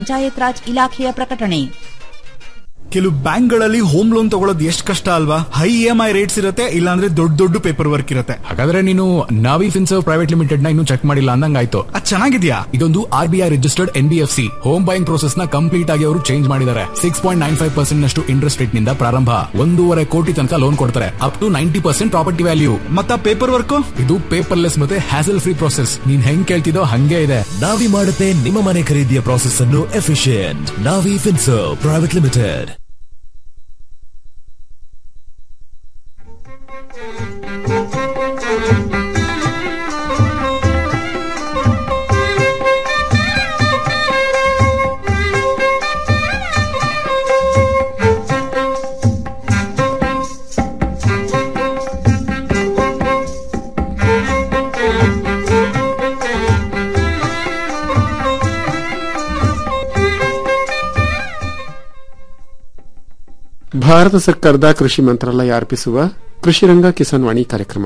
ಪಂಚಾಯತ್ ರಾಜ್ ಇಲಾಖೆಯ ಪ್ರಕಟಣೆ ಕೆಲವು ಬ್ಯಾಂಕ್ಗಳಲ್ಲಿ ಹೋಮ್ ಲೋನ್ ತಗೊಳ್ಳೋದು ಎಷ್ಟು ಕಷ್ಟ ಅಲ್ವಾ high E M I rates ಇರುತ್ತೆ ಇಲ್ಲಾಂದ್ರೆ ದೊಡ್ಡ ದೊಡ್ಡ ಪೇಪರ್ ವರ್ಕ್ ಇರುತ್ತೆ ಹಾಗಾದ್ರೆ ನೀನು ನಾವಿ ಫಿನ್ಸರ್ವ್ ಪ್ರೈವೇಟ್ ಲಿಮಿಟೆಡ್ ನ ಇನ್ನೂ ಚೆಕ್ ಮಾಡಿಲ್ಲ ಅಂದಂಗಾಯ್ತು ಅದ್ ಚೆನ್ನಾಗಿದ್ಯಾ ಇದೊಂದು R B I registered N B F C home buying process ನ ಕಂಪ್ಲೀಟ್ ಆಗಿ ಅವರು ಚೇಂಜ್ ಮಾಡಿದ್ದಾರೆ six point nine five percent ನಷ್ಟು ಇಂಟ್ರೆಸ್ಟ್ ರೇಟ್ ನಿಂದ ಪ್ರಾರಂಭ ಒಂದೂವರೆ ಕೋಟಿ ತನಕ ಲೋನ್ ಕೊಡ್ತಾರೆ up to ninety percent property value ಮತ್ತ ಪೇಪರ್ ವರ್ಕ್ ಇದು ಪೇಪರ್ಲೆಸ್ ಮತ್ತೆ ಹ್ಯಾಸಲ್ ಫ್ರೀ ಪ್ರೋಸೆಸ್ ನೀನ್ ಹೆಂಗ್ ಕೇಳ್ತಿದೋ ಹಂಗೆ ಇದೆ ನಾವಿ ಮಾಡುತ್ತೆ ನಿಮ್ಮ ಮನೆ ಖರೀದಿಯ ಪ್ರಾಸೆಸ್ ಅನ್ನು efficient Navi Finserv private limited Bharat ಸರ್ಕಾರದ ಕೃಷಿ ಮಂತ್ರಾಲಯ ಅರ್ಪಿಸುವ ಕೃಷಿ ರಂಗ ಕಿಸಾನ್ ವಾಣಿ ಕಾರ್ಯಕ್ರಮ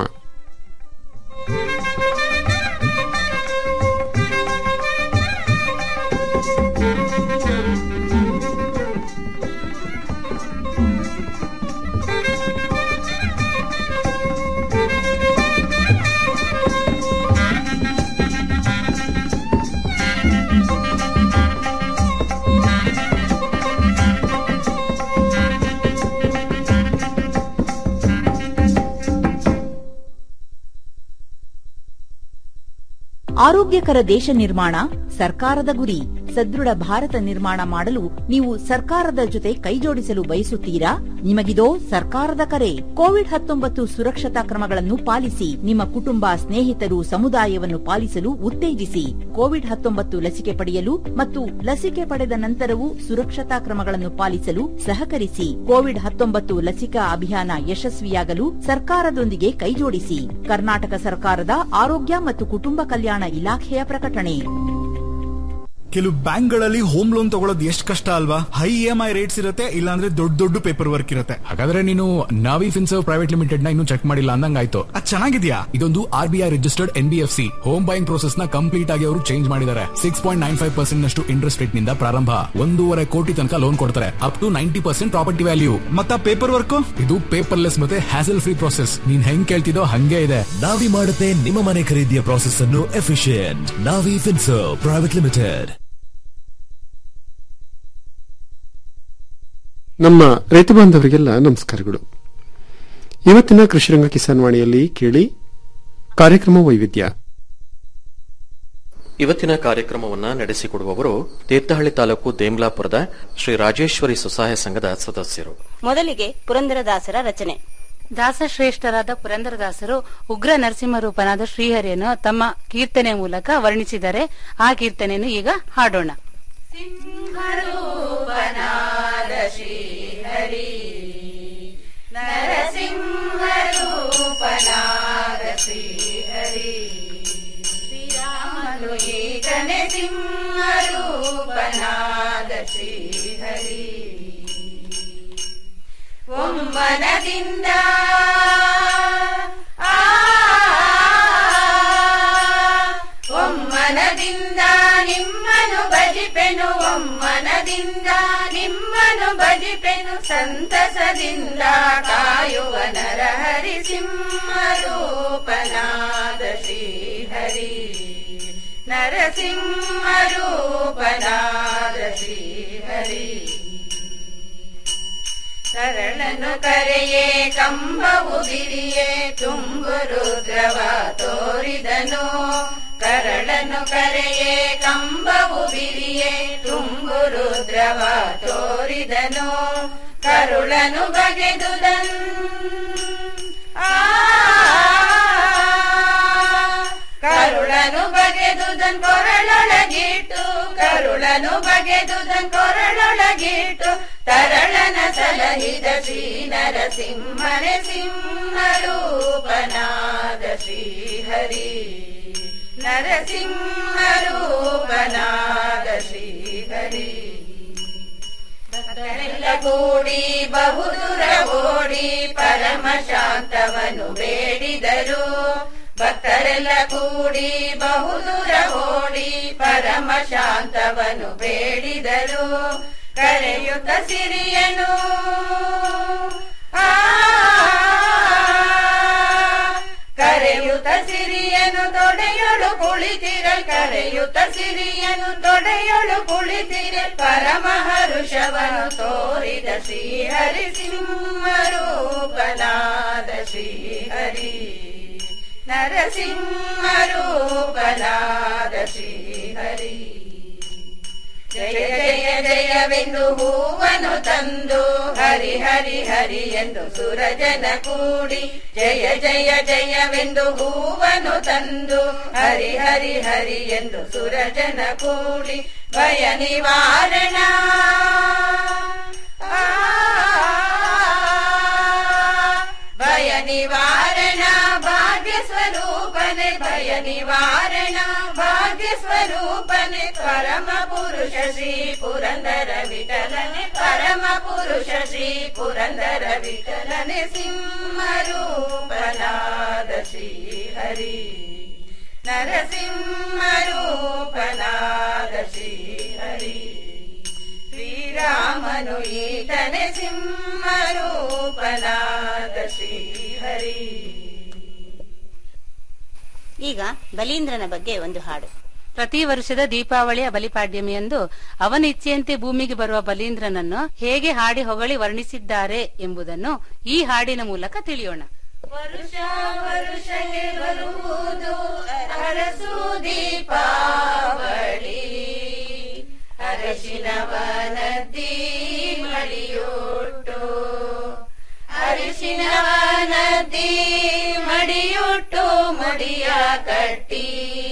ಆರೋಗ್ಯಕರ ದೇಶ ನಿರ್ಮಾಣ ಸರ್ಕಾರದ ಗುರಿ ಸದೃಢ ಭಾರತ ನಿರ್ಮಾಣ ಮಾಡಲು ನೀವು ಸರ್ಕಾರದ ಜೊತೆ ಕೈಜೋಡಿಸಲು ಬಯಸುತ್ತೀರಾ ನಿಮಗಿದೋ ಸರ್ಕಾರದ ಕರೆ ಕೋವಿಡ್ ಹತ್ತೊಂಬತ್ತು ಸುರಕ್ಷತಾ ಕ್ರಮಗಳನ್ನು ಪಾಲಿಸಿ ನಿಮ್ಮ ಕುಟುಂಬ ಸ್ನೇಹಿತರು ಸಮುದಾಯವನ್ನು ಪಾಲಿಸಲು ಉತ್ತೇಜಿಸಿ ಕೋವಿಡ್ ಹತ್ತೊಂಬತ್ತು ಲಸಿಕೆ ಪಡೆಯಲು ಮತ್ತು ಲಸಿಕೆ ಪಡೆದ ನಂತರವೂ ಸುರಕ್ಷತಾ ಕ್ರಮಗಳನ್ನು ಪಾಲಿಸಲು ಸಹಕರಿಸಿ ಕೋವಿಡ್ ಹತ್ತೊಂಬತ್ತು ಲಸಿಕಾ ಅಭಿಯಾನ ಯಶಸ್ವಿಯಾಗಲು ಸರ್ಕಾರದೊಂದಿಗೆ ಕೈಜೋಡಿಸಿ ಕರ್ನಾಟಕ ಸರ್ಕಾರದ ಆರೋಗ್ಯ ಮತ್ತು ಕುಟುಂಬ ಕಲ್ಯಾಣ ಇಲಾಖೆಯ ಪ್ರಕಟಣೆ ಕೆಲವು ಬ್ಯಾಂಕ್ಗಳಲ್ಲಿ ಹೋಮ್ ಲೋನ್ ತಗೊಳ್ಳೋದು ಎಷ್ಟು ಕಷ್ಟ ಅಲ್ವಾ high E M I rates ಇರುತ್ತೆ ಇಲ್ಲಾಂದ್ರೆ ದೊಡ್ಡ ದೊಡ್ಡ ಪೇಪರ್ ವರ್ಕ್ ಇರುತ್ತೆ ಹಾಗಾದ್ರೆ ನೀನು ನಾವಿ ಫಿನ್ಸರ್ವ್ ಪ್ರೈವೇಟ್ ಲಿಮಿಟೆಡ್ ನ ಇನ್ನೂ ಚೆಕ್ ಮಾಡಿಲ್ಲ ಅಂದಂಗಾಯ್ತು ಅದ್ ಚೆನ್ನಾಗಿದ್ಯಾ ಇದೊಂದು R B I registered N B F C home buying process ನ ಕಂಪ್ಲೀಟ್ ಆಗಿ ಅವರು ಚೇಂಜ್ ಮಾಡಿದ್ದಾರೆ six point nine five percent ನಷ್ಟು ಇಂಟ್ರೆಸ್ಟ್ ರೇಟ್ ನಿಂದ ಪ್ರಾರಂಭ ಒಂದೂವರೆ ಕೋಟಿ ತನಕ ಲೋನ್ ಕೊಡ್ತಾರೆ up to ninety percent property value ಮತ್ತ ಪೇಪರ್ ವರ್ಕ್ ಇದು ಪೇಪರ್ಲೆಸ್ ಮತ್ತೆ ಹ್ಯಾಸಲ್ ಫ್ರೀ ಪ್ರೋಸೆಸ್ ನೀನ್ ಹೆಂಗ್ ಕೇಳ್ತಿದೋ ಹಂಗೆ ಇದೆ ನಾವಿ ಮಾಡುತ್ತೆ ನಿಮ್ಮ ಮನೆ ಖರೀದಿಯ ಪ್ರಾಸೆಸ್ ಅನ್ನು efficient Navi Finserv private limited ನಮ್ಮ ರೈತ ಬಾಂಧವರಿಗೆಲ್ಲ ನಮಸ್ಕಾರಗಳು ಇವತ್ತಿನ ಕೃಷಿರಂಗ ಕಿಸಾನ್ ವಾಣಿಯಲ್ಲಿ ಕೇಳಿ ಕಾರ್ಯಕ್ರಮ ವೈವಿಧ್ಯ ಇವತ್ತಿನ ಕಾರ್ಯಕ್ರಮವನ್ನು ನಡೆಸಿಕೊಡುವವರು ತೀರ್ಥಹಳ್ಳಿ ತಾಲೂಕು ದೇಮ್ಲಾಪುರದ ಶ್ರೀ ರಾಜೇಶ್ವರಿ ಸ್ವಸಹಾಯ ಸಂಘದ ಸದಸ್ಯರು ಮೊದಲಿಗೆ ಪುರಂದರದಾಸರ ರಚನೆ ದಾಸಶ್ರೇಷ್ಠರಾದ ಪುರಂದರದಾಸರು ಉಗ್ರ ನರಸಿಂಹರೂಪನಾದ ಶ್ರೀಹರಿಯನ್ನು ತಮ್ಮ ಕೀರ್ತನೆ ಮೂಲಕ ವರ್ಣಿಸಿದ್ದಾರೆ ಆ ಕೀರ್ತನೆಯನ್ನು ಈಗ ಹಾಡೋಣ ಒಮ್ಮನದಿಂದ ಒಮ್ಮನದಿಂದ ನಿಮ್ಮನು ಭಜಿಪೆನು ಒಮ್ಮನದಿಂದ ನಿಮ್ಮನು ಭಜಿಪೆನು ಸಂತಸದಿಂದ ಕಾಯುವ ನರಹರಿ ಸಿಂಹರೂಪನಾದ ಶ್ರೀಹರಿ ನರಸಿಂಹರೂಪನಾದ ಶ್ರೀಹರಿ ಕರಳನು ಕರೆಯೇ ಕಂಬವು ಗಿರಿಯೇ ತುಂಬು ರುದ್ರವ ತೋರಿದನು ಕರಳನು ಕರೆಯೇ ಕಂಬವು ಬಿರಿಯೇ ತುಂಬು ರುದ್ರವ ತೋರಿದನು ಕರುಳನು ಬಗೆದುದನ್ ಆ ಕರುಳನು ಬಗೆದುದನ್ ಕೊರಳೊಳಗಿಟ್ಟು ಕರುಳನು ಬಗೆದುದನ್ ಕೊರಳೊಳಗಿಟ್ಟು ತರಳನ ಸಲಹಿದ ಶ್ರೀ ನರಸಿಂಹನೆ ಸಿಂಹರೂಪನಾದ ಶ್ರೀಹರಿ ನರಸಿಂಹರೂಪನಾದ ಶ್ರೀಹರಿ ಭಕ್ತರೆಲ್ಲ ಕೂಡಿ ಬಹುದೂರ ಓಡಿ ಪರಮ ಶಾಂತವನು ಬೇಡಿದರು ಭಕ್ತರೆಲ್ಲ ಕೂಡಿ ಬಹುದೂರ ಓಡಿ ಪರಮ ಶಾಂತವನು ಬೇಡಿದರು ಕರೆಯುತ್ತ ಸಿರಿಯನು ಆ ಕರೆಯುತ್ತ ಸಿರಿಯನು ತೊಡೆಯೊಳು ಕುಳಿತಿರ ಕರೆಯುತ್ತ ಸಿರಿಯನು ತೊಡೆಯೊಳು ಕುಳಿತಿರೆ ಪರಮ ಹರುಷವನು ತೋರಿದ ಶ್ರೀಹರಿ ಸಿಂಹರೂಪನಾದ ಶ್ರೀಹರಿ ನರಸಿಂಹರೂಪನಾದ ಶ್ರೀಹರಿ ಜಯ ಜಯ ಜಯವೆಂದು ಹೂವನು ತಂದು ಹರಿ ಹರಿ ಹರಿ ಎಂದು ಸುರಜನ ಕೂಡಿ ಜಯ ಜಯ ಜಯವೆಂದು ಹೂವನು ತಂದು ಹರಿ ಹರಿ ಹರಿ ಎಂದು ಸುರಜನ ಕೂಡಿ ಭಯ ನಿವಾರಣ ಆ, ಭಯ ನಿವಾರಣ ಭಾಗ್ಯ ಸ್ವರೂಪನೆ ಭಯ ನಿವಾರಣ ಭಾಗ್ಯ ಸ್ವರೂಪನೆ ಪರಮ ಪುರುಷ ಶ್ರೀ ಪುರಂದರ ವಿಠಲನೆ ಪರಮ ಪುರುಷ ಶ್ರೀ ಪುರಂದರ ವಿಠಲನೆ ಸಿಂಹರೂಪನಾದ ಶ್ರೀ ಹರಿ ನರಸಿಂಹರೂಪನಾದ ಶ್ರೀ ಹರಿ ಶ್ರೀರಾಮನು ಈತನೆ ಸಿಂಹರೂಪನಾದ ಶ್ರೀಹರಿ ಈಗ ಬಲೀಂದ್ರನ ಬಗ್ಗೆ ಒಂದು ಹಾಡು ಪ್ರತಿ ವರ್ಷದ ದೀಪಾವಳಿಯ ಬಲಿಪಾಡ್ಯಮಿಯಂದು ಅವನ ಇಚ್ಛೆಯಂತೆ ಭೂಮಿಗೆ ಬರುವ ಬಲೀಂದ್ರನನ್ನು ಹೇಗೆ ಹಾಡಿ ಹೊಗಳಿ ವರ್ಣಿಸಿದ್ದಾರೆ ಎಂಬುದನ್ನು ಈ ಹಾಡಿನ ಮೂಲಕ ತಿಳಿಯೋಣ ವರುಷ ವರುಷಕ್ಕೆ ಬರುವುದು ಅರಸು ದೀಪಾವಳಿ ಅರಶಿನವ ನದಿ ಮಡಿಯುಟ್ಟು ಅರಿಶಿನವ ನದಿ ಮಡಿಯುಟ್ಟು ಮುಡಿಯ ಕಟ್ಟಿ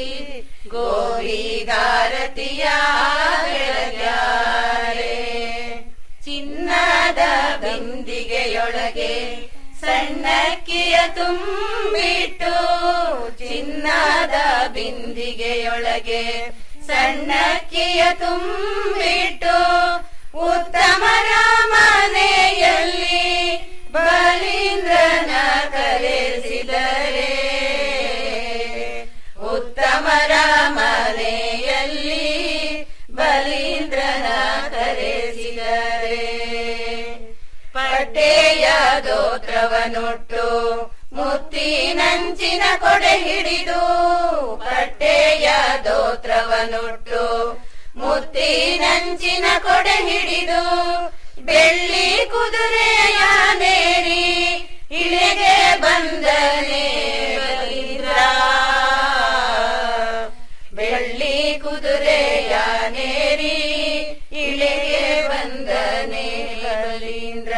ಗೋವಿಗಾರತಿಯ ಬೆಳಗ್ಯಾರೆ ಚಿನ್ನದ ಬಿಂದಿಗೆಯೊಳಗೆ ಸಣ್ಣಕ್ಕಿಯ ತುಂಬಿಟ್ಟು ಚಿನ್ನದ ಬಿಂದಿಗೆಯೊಳಗೆ ಸಣ್ಣಕ್ಕಿಯ ತುಂಬಿಟ್ಟು ಉತ್ತಮರ ಮನೆಯಲ್ಲಿ ಬಲೀಂದ್ರನ ಕರೆಸಿದರೆ ಉತ್ತಮರ ಮನೆಯಲ್ಲಿ ಬಲೀಂದ್ರನ ಕರೆಸಿದರೆ ಪಟ್ಟೆಯ ದೋತ್ರವನುಟ್ಟು ಮುತ್ತಿನಂಚಿನ ಕೊಡೆ ಹಿಡಿದು ಪಟ್ಟೆಯ ದೋತ್ರವನುಟ್ಟು ಮುತ್ತಿನಂಚಿನ ಕೊಡೆ ಹಿಡಿದು ಬೆಳ್ಳಿ ಕುದುರೆಯ ನೇರಿ ಇಳೆಗೆ ಬಂದನೆ ಬಲೀಂದ್ರ ಬೆಳ್ಳಿ ಕುದುರೆಯ ನೇರಿ ಇಳೆಗೆ ಬಂದನೆ ಬಲೀಂದ್ರ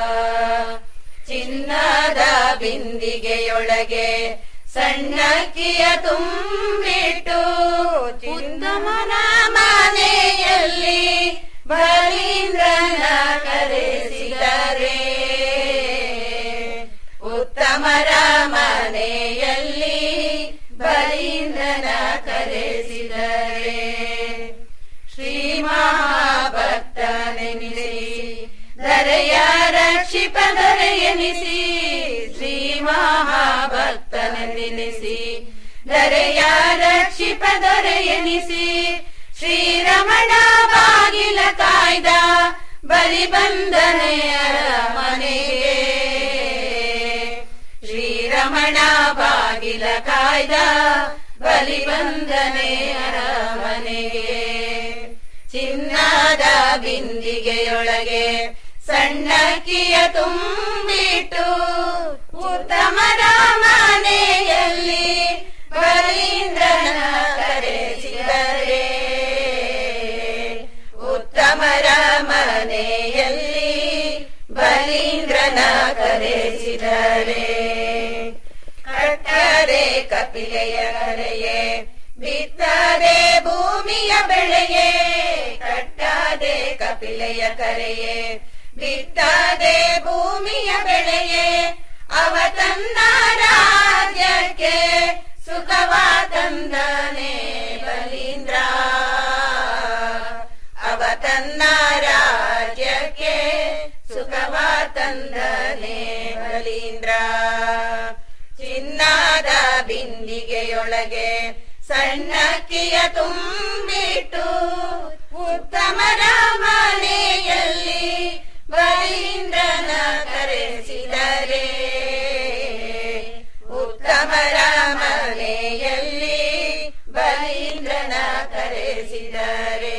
ಚಿನ್ನದ ಬಿಂದಿಗೆಯೊಳಗೆ ಸಣ್ಣಕ್ಕಿಯ ತುಂಬಿಟ್ಟು ಉತ್ತಮನ ಮನೆಯಲ್ಲಿ ಬಲೀಂದ್ರನ ಕರೆಸಿದರೆ ಉತ್ತಮರ ಮನೆಯಲ್ಲಿ ಬಲೀಂದ್ರನ ಕರೆಸಿದರೆ ಶ್ರೀ ಮಹಾಭಕ್ತನೆನಿಸಿ ಧರೆಯ ರಕ್ಷಿಪ ದೊರೆಯನಿಸಿ ಶ್ರೀ ಮಹಾಭಕ್ತನೆನಿಸಿ ಧರೆಯ ರಕ್ಷಿಪ ದೊರೆಯನಿಸಿ ಶ್ರೀರಮಣ ಬಾಗಿಲ ಕಾಯ್ದ ಬಲಿ ಬಂದನೆಯ ಮನೆಗೆ ಶ್ರೀರಮಣ ಬಾಗಿಲ ಕಾಯ್ದ ಬಲಿ ಬಂದನೆಯರ ಮನೆಗೆ ಚಿನ್ನದ ಬಿಂದಿಗೆಯೊಳಗೆ ಸಣ್ಣಕ್ಕಿಯ ತುಂಬಿಟ್ಟು ಉತ್ತಮರ ಮನೆಯಲ್ಲಿ ಬಲೀಂದ್ರನ ಕರೆಸಿದರೆ ಉತ್ತಮರ ಮನೆಯಲ್ಲಿ ಬಲೀಂದ್ರನ ಕರೆಸಿದರೆ ಕಟ್ಟರೆ ಕಪಿಲೆಯ ಕರೆಯೇ ಬಿತ್ತದೆ ಭೂಮಿಯ ಬೆಳೆಯೇ ಕಟ್ಟದೆ ಕಪಿಲೆಯ ಕರೆಯೇ ಬಿತ್ತದೆ ಭೂಮಿಯ ಬೆಳೆಯೇ ಅವ ತನ್ನ ರಾಜ್ಯಕ್ಕೆ ಸುಖವ ತಂದನೆ ಬಲೀಂದ್ರ ಅವ ತನ್ನ ರಾಜ್ಯಕ್ಕೆ ಸುಖವ ತಂದನೆ ಬಲೀಂದ್ರ ಚಿನ್ನದ ಬಿಂದು ಬುಟ್ಟಿಯೊಳಗೆ ಸಣ್ಣಕ್ಕಿಯ ತುಂಬಿಟ್ಟು ಉತ್ತಮರ ಮನೆಯಲ್ಲಿ ಬಲೀಂದ್ರನ ಕರೆಸಿದರೆ ಉತ್ತಮರ ಮನೆಯಲ್ಲಿ ಬಲೀಂದ್ರನ ಕರೆಸಿದರೆ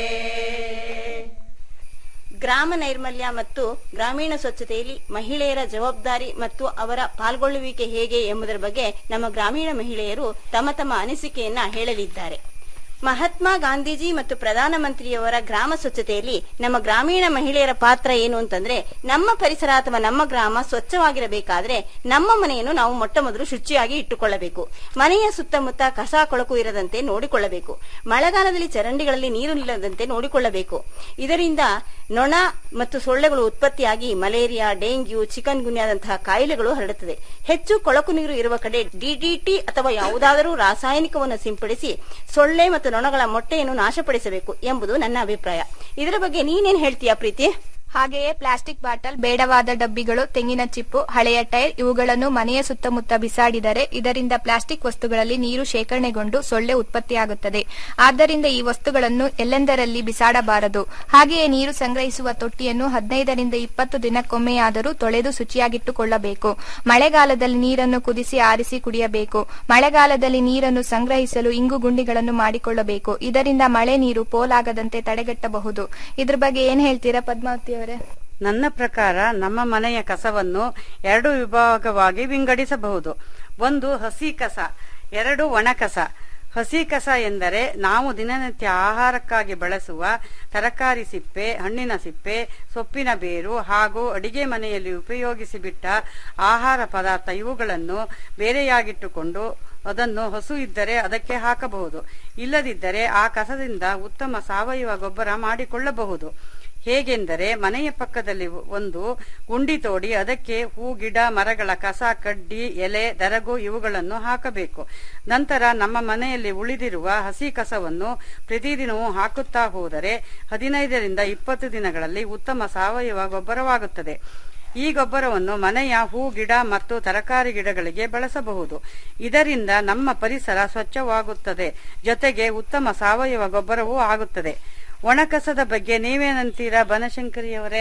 ಗ್ರಾಮ ನೈರ್ಮಲ್ಯ ಮತ್ತು ಗ್ರಾಮೀಣ ಸ್ವಚ್ಛತೆಯಲ್ಲಿ ಮಹಿಳೆಯರ ಜವಾಬ್ದಾರಿ ಮತ್ತು ಅವರ ಪಾಲ್ಗೊಳ್ಳುವಿಕೆ ಹೇಗೆ ಎಂಬುದರ ಬಗ್ಗೆ ನಮ್ಮ ಗ್ರಾಮೀಣ ಮಹಿಳೆಯರು ತಮ್ಮ ತಮ್ಮ ಅನಿಸಿಕೆಯನ್ನ ಹೇಳಲಿದ್ದಾರೆ ಮಹಾತ್ಮ ಗಾಂಧೀಜಿ ಮತ್ತು ಪ್ರಧಾನಮಂತ್ರಿಯವರ ಗ್ರಾಮ ಸ್ವಚ್ಛತೆಯಲ್ಲಿ ನಮ್ಮ ಗ್ರಾಮೀಣ ಮಹಿಳೆಯರ ಪಾತ್ರ ಏನು ಅಂತಂದ್ರೆ ನಮ್ಮ ಪರಿಸರ ಅಥವಾ ನಮ್ಮ ಗ್ರಾಮ ಸ್ವಚ್ಛವಾಗಿರಬೇಕಾದ್ರೆ ನಮ್ಮ ಮನೆಯನ್ನು ನಾವು ಮೊಟ್ಟ ಮೊದಲು ಶುಚಿಯಾಗಿ ಇಟ್ಟುಕೊಳ್ಳಬೇಕು ಮನೆಯ ಸುತ್ತಮುತ್ತ ಕಸ ಕೊಳಕು ಇರದಂತೆ ನೋಡಿಕೊಳ್ಳಬೇಕು ಮಳೆಗಾಲದಲ್ಲಿ ಚರಂಡಿಗಳಲ್ಲಿ ನೀರು ನಿಲ್ಲದಂತೆ ನೋಡಿಕೊಳ್ಳಬೇಕು ಇದರಿಂದ ನೊಣ ಮತ್ತು ಸೊಳ್ಳೆಗಳು ಉತ್ಪತ್ತಿಯಾಗಿ ಮಲೇರಿಯಾ ಡೆಂಗ್ಯೂ ಚಿಕನ್ ಗುನ್ಯಾದಂತಹ ಕಾಯಿಲೆಗಳು ಹರಡುತ್ತದೆ ಹೆಚ್ಚು ಕೊಳಕು ನೀರು ಇರುವ ಕಡೆ ಡಿಡಿಟಿ ಅಥವಾ ಯಾವುದಾದರೂ ರಾಸಾಯನಿಕವನ್ನು ಸಿಂಪಡಿಸಿ ಸೊಳ್ಳೆ ಮತ್ತು ನೊಣಗಳ ಮೊಟ್ಟೆಯನ್ನು ನಾಶಪಡಿಸಬೇಕು ಎಂಬುದು ನನ್ನ ಅಭಿಪ್ರಾಯ ಇದರ ಬಗ್ಗೆ ನೀನೇನ್ ಹೇಳ್ತೀಯಾ ಪ್ರೀತಿ ಹಾಗೆಯೇ ಪ್ಲಾಸ್ಟಿಕ್ ಬಾಟಲ್ ಬೇಡವಾದ ಡಬ್ಬಿಗಳು ತೆಂಗಿನ ಚಿಪ್ಪು ಹಳೆಯ ಟೈರ್ ಇವುಗಳನ್ನು ಮನೆಯ ಸುತ್ತಮುತ್ತ ಬಿಸಾಡಿದರೆ ಇದರಿಂದ ಪ್ಲಾಸ್ಟಿಕ್ ವಸ್ತುಗಳಲ್ಲಿ ನೀರು ಶೇಖರಣೆಗೊಂಡು ಸೊಳ್ಳೆ ಉತ್ಪತ್ತಿಯಾಗುತ್ತದೆ ಆದ್ದರಿಂದ ಈ ವಸ್ತುಗಳನ್ನು ಎಲ್ಲೆಂದರಲ್ಲಿ ಬಿಸಾಡಬಾರದು ಹಾಗೆಯೇ ನೀರು ಸಂಗ್ರಹಿಸುವ ತೊಟ್ಟಿಯನ್ನು ಹದಿನೈದರಿಂದ ಇಪ್ಪತ್ತು ದಿನಕ್ಕೊಮ್ಮೆಯಾದರೂ ತೊಳೆದು ಶುಚಿಯಾಗಿಟ್ಟುಕೊಳ್ಳಬೇಕು ಮಳೆಗಾಲದಲ್ಲಿ ನೀರನ್ನು ಕುದಿಸಿ ಆರಿಸಿ ಕುಡಿಯಬೇಕು ಮಳೆಗಾಲದಲ್ಲಿ ನೀರನ್ನು ಸಂಗ್ರಹಿಸಲು ಇಂಗು ಗುಂಡಿಗಳನ್ನು ಮಾಡಿಕೊಳ್ಳಬೇಕು ಇದರಿಂದ ಮಳೆ ನೀರು ಪೋಲಾಗದಂತೆ ತಡೆಗಟ್ಟಬಹುದು ಇದ್ರ ಬಗ್ಗೆ ಏನ್ ಹೇಳ್ತೀರಾ ಪದ್ಮಾವತಿ ಅವರೇ ನನ್ನ ಪ್ರಕಾರ ನಮ್ಮ ಮನೆಯ ಕಸವನ್ನು ಎರಡು ವಿಭಾಗವಾಗಿ ವಿಂಗಡಿಸಬಹುದು ಒಂದು ಹಸಿ ಕಸ ಎರಡು ಒಣ ಕಸ ಹಸಿ ಕಸ ಎಂದರೆ ನಾವು ದಿನನಿತ್ಯ ಆಹಾರಕ್ಕಾಗಿ ಬಳಸುವ ತರಕಾರಿ ಸಿಪ್ಪೆ ಹಣ್ಣಿನ ಸಿಪ್ಪೆ ಸೊಪ್ಪಿನ ಬೇರು ಹಾಗೂ ಅಡಿಗೆ ಮನೆಯಲ್ಲಿ ಉಪಯೋಗಿಸಿ ಬಿಟ್ಟ ಆಹಾರ ಪದಾರ್ಥ ಇವುಗಳನ್ನು ಬೇರೆಯಾಗಿಟ್ಟುಕೊಂಡು ಅದನ್ನು ಹಸು ಇದ್ದರೆ ಅದಕ್ಕೆ ಹಾಕಬಹುದು ಇಲ್ಲದಿದ್ದರೆ ಆ ಕಸದಿಂದ ಉತ್ತಮ ಸಾವಯವ ಗೊಬ್ಬರ ಮಾಡಿಕೊಳ್ಳಬಹುದು ಹೇಗೆಂದರೆ ಮನೆಯ ಪಕ್ಕದಲ್ಲಿ ಒಂದು ಗುಂಡಿ ತೋಡಿ ಅದಕ್ಕೆ ಹೂ ಗಿಡ ಮರಗಳ ಕಸ ಕಡ್ಡಿ ಎಲೆ ದರಗು ಇವುಗಳನ್ನು ಹಾಕಬೇಕು ನಂತರ ನಮ್ಮ ಮನೆಯಲ್ಲಿ ಉಳಿದಿರುವ ಹಸಿ ಕಸವನ್ನು ಪ್ರತಿದಿನವೂ ಹಾಕುತ್ತಾ ಹೋದರೆ ಹದಿನೈದರಿಂದ ಇಪ್ಪತ್ತು ದಿನಗಳಲ್ಲಿ ಉತ್ತಮ ಸಾವಯವ ಗೊಬ್ಬರವಾಗುತ್ತದೆ ಈ ಗೊಬ್ಬರವನ್ನು ಮನೆಯ ಹೂ ಗಿಡ ಮತ್ತು ತರಕಾರಿ ಗಿಡಗಳಿಗೆ ಬಳಸಬಹುದು ಇದರಿಂದ ನಮ್ಮ ಪರಿಸರ ಸ್ವಚ್ಛವಾಗುತ್ತದೆ ಜೊತೆಗೆ ಉತ್ತಮ ಸಾವಯವ ಗೊಬ್ಬರವೂ ಆಗುತ್ತದೆ ಒಣಕಸದ ಬಗ್ಗೆ ನೀವೇನಂತೀರಾ ಬನಶಂಕರಿಯವರೇ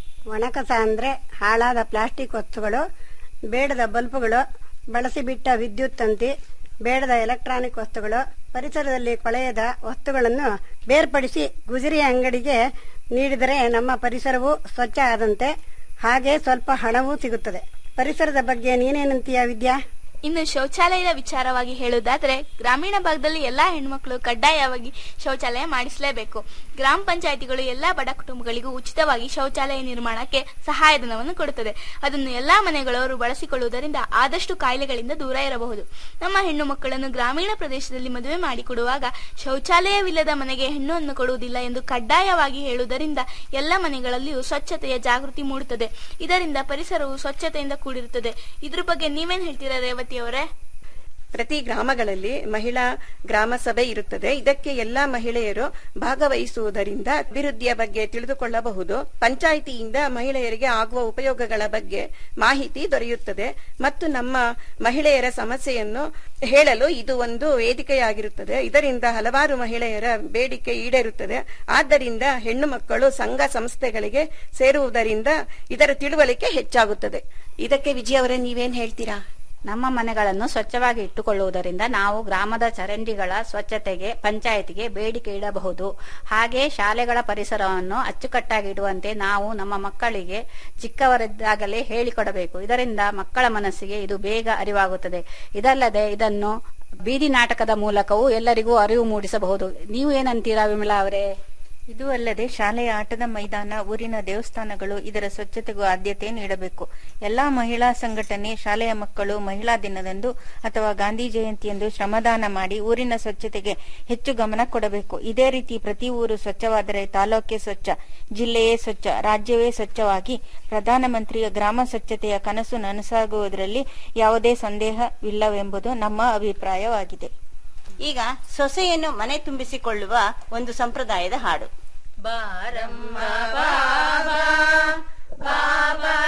ಒಣಕಸ ಅಂದ್ರೆ ಹಾಳಾದ ಪ್ಲಾಸ್ಟಿಕ್ ವಸ್ತುಗಳು ಬೇಡದ ಬಲ್ಬುಗಳು ಬಳಸಿಬಿಟ್ಟ ವಿದ್ಯುತ್ ತಂತಿ ಬೇಡದ ಎಲೆಕ್ಟ್ರಾನಿಕ್ ವಸ್ತುಗಳು ಪರಿಸರದಲ್ಲಿ ಕೊಳೆಯದ ವಸ್ತುಗಳನ್ನು ಬೇರ್ಪಡಿಸಿ ಗುಜರಿ ಅಂಗಡಿಗೆ ನೀಡಿದರೆ ನಮ್ಮ ಪರಿಸರವು ಸ್ವಚ್ಛ ಆದಂತೆ ಹಾಗೆ ಸ್ವಲ್ಪ ಹಣವೂ ಸಿಗುತ್ತದೆ ಪರಿಸರದ ಬಗ್ಗೆ ನೀನೇನಂತೀಯ ವಿದ್ಯಾ ಇನ್ನು ಶೌಚಾಲಯದ ವಿಚಾರವಾಗಿ ಹೇಳುವುದಾದ್ರೆ ಗ್ರಾಮೀಣ ಭಾಗದಲ್ಲಿ ಎಲ್ಲಾ ಹೆಣ್ಮಕ್ಳು ಕಡ್ಡಾಯವಾಗಿ ಶೌಚಾಲಯ ಮಾಡಿಸಲೇಬೇಕು ಗ್ರಾಮ ಪಂಚಾಯಿತಿಗಳು ಎಲ್ಲಾ ಬಡ ಕುಟುಂಬಗಳಿಗೂ ಉಚಿತವಾಗಿ ಶೌಚಾಲಯ ನಿರ್ಮಾಣಕ್ಕೆ ಸಹಾಯಧನವನ್ನು ಕೊಡುತ್ತದೆ ಅದನ್ನು ಎಲ್ಲಾ ಮನೆಗಳವರು ಬಳಸಿಕೊಳ್ಳುವುದರಿಂದ ಆದಷ್ಟು ಕಾಯಿಲೆಗಳಿಂದ ದೂರ ಇರಬಹುದು ನಮ್ಮ ಹೆಣ್ಣು ಮಕ್ಕಳನ್ನು ಗ್ರಾಮೀಣ ಪ್ರದೇಶದಲ್ಲಿ ಮದುವೆ ಮಾಡಿಕೊಡುವಾಗ ಶೌಚಾಲಯವಿಲ್ಲದ ಮನೆಗೆ ಹೆಣ್ಣನ್ನು ಕೊಡುವುದಿಲ್ಲ ಎಂದು ಕಡ್ಡಾಯವಾಗಿ ಹೇಳುವುದರಿಂದ ಎಲ್ಲ ಮನೆಗಳಲ್ಲಿಯೂ ಸ್ವಚ್ಛತೆಯ ಜಾಗೃತಿ ಮೂಡುತ್ತದೆ ಇದರಿಂದ ಪರಿಸರವು ಸ್ವಚ್ಛತೆಯಿಂದ ಕೂಡಿರುತ್ತದೆ ಇದ್ರ ಬಗ್ಗೆ ನೀವೇನ್ ಹೇಳ್ತೀರಾ ರೇವತಿ ಅವರೇ ಪ್ರತಿ ಗ್ರಾಮಗಳಲ್ಲಿ ಮಹಿಳಾ ಗ್ರಾಮ ಸಭೆ ಇರುತ್ತದೆ ಇದಕ್ಕೆ ಎಲ್ಲಾ ಮಹಿಳೆಯರು ಭಾಗವಹಿಸುವುದರಿಂದ ಅಭಿವೃದ್ಧಿಯ ಬಗ್ಗೆ ತಿಳಿದುಕೊಳ್ಳಬಹುದು ಪಂಚಾಯಿತಿಯಿಂದ ಮಹಿಳೆಯರಿಗೆ ಆಗುವ ಉಪಯೋಗಗಳ ಬಗ್ಗೆ ಮಾಹಿತಿ ದೊರೆಯುತ್ತದೆ ಮತ್ತು ನಮ್ಮ ಮಹಿಳೆಯರ ಸಮಸ್ಯೆಯನ್ನು ಹೇಳಲು ಇದು ಒಂದು ವೇದಿಕೆಯಾಗಿರುತ್ತದೆ ಇದರಿಂದ ಹಲವಾರು ಮಹಿಳೆಯರ ಬೇಡಿಕೆ ಈಡೇರುತ್ತದೆ ಆದ್ದರಿಂದ ಹೆಣ್ಣು ಮಕ್ಕಳು ಸಂಘ ಸಂಸ್ಥೆಗಳಿಗೆ ಸೇರುವುದರಿಂದ ಇದರ ತಿಳುವಳಿಕೆ ಹೆಚ್ಚಾಗುತ್ತದೆ ಇದಕ್ಕೆ ವಿಜಯ ಅವರೇ ನೀವೇನ್ ಹೇಳ್ತೀರಾ ನಮ್ಮ ಮನೆಗಳನ್ನು ಸ್ವಚ್ಛವಾಗಿ ಇಟ್ಟುಕೊಳ್ಳುವುದರಿಂದ ನಾವು ಗ್ರಾಮದ ಚರಂಡಿಗಳ ಸ್ವಚ್ಛತೆಗೆ ಪಂಚಾಯತಿಗೆ ಬೇಡಿಕೆ ಇಡಬಹುದು ಹಾಗೆ ಶಾಲೆಗಳ ಪರಿಸರವನ್ನು ಅಚ್ಚುಕಟ್ಟಾಗಿ ಇಡುವಂತೆ ನಾವು ನಮ್ಮ ಮಕ್ಕಳಿಗೆ ಚಿಕ್ಕವರಿದ್ದಾಗಲೇ ಹೇಳಿಕೊಡಬೇಕು ಇದರಿಂದ ಮಕ್ಕಳ ಮನಸ್ಸಿಗೆ ಇದು ಬೇಗ ಅರಿವಾಗುತ್ತದೆ ಇದಲ್ಲದೆ ಇದನ್ನು ಬೀದಿ ನಾಟಕದ ಮೂಲಕವೂ ಎಲ್ಲರಿಗೂ ಅರಿವು ಮೂಡಿಸಬಹುದು ನೀವು ಏನಂತೀರಾ ವಿಮಲಾ ಅವರೇ ಇದು ಅಲ್ಲದೆ ಶಾಲೆಯ ಆಟದ ಮೈದಾನ ಊರಿನ ದೇವಸ್ಥಾನಗಳು ಇದರ ಸ್ವಚ್ಛತೆಗೂ ಆದ್ಯತೆ ನೀಡಬೇಕು ಎಲ್ಲಾ ಮಹಿಳಾ ಸಂಘಟನೆ ಶಾಲೆಯ ಮಕ್ಕಳು ಮಹಿಳಾ ದಿನದಂದು ಅಥವಾ ಗಾಂಧಿ ಜಯಂತಿಯಂದು ಶ್ರಮದಾನ ಮಾಡಿ ಊರಿನ ಸ್ವಚ್ಛತೆಗೆ ಹೆಚ್ಚು ಗಮನ ಕೊಡಬೇಕು ಇದೇ ರೀತಿ ಪ್ರತಿ ಊರು ಸ್ವಚ್ಛವಾದರೆ ತಾಲೂಕೆ ಸ್ವಚ್ಛ ಜಿಲ್ಲೆಯೇ ಸ್ವಚ್ಛ ರಾಜ್ಯವೇ ಸ್ವಚ್ಛವಾಗಿ ಪ್ರಧಾನಮಂತ್ರಿಯ ಗ್ರಾಮ ಸ್ವಚ್ಛತೆಯ ಕನಸು ನನಸಾಗುವುದರಲ್ಲಿ ಯಾವುದೇ ಸಂದೇಹವಿಲ್ಲವೆಂಬುದು ನಮ್ಮ ಅಭಿಪ್ರಾಯವಾಗಿದೆ ಈಗ ಸೊಸೆಯನ್ನು ಮನೆ ತುಂಬಿಸಿಕೊಳ್ಳುವ ಒಂದು ಸಂಪ್ರದಾಯದ ಹಾಡು ಬಾರಮ್ಮ ಬಾಬಾ ಬಾಬಾ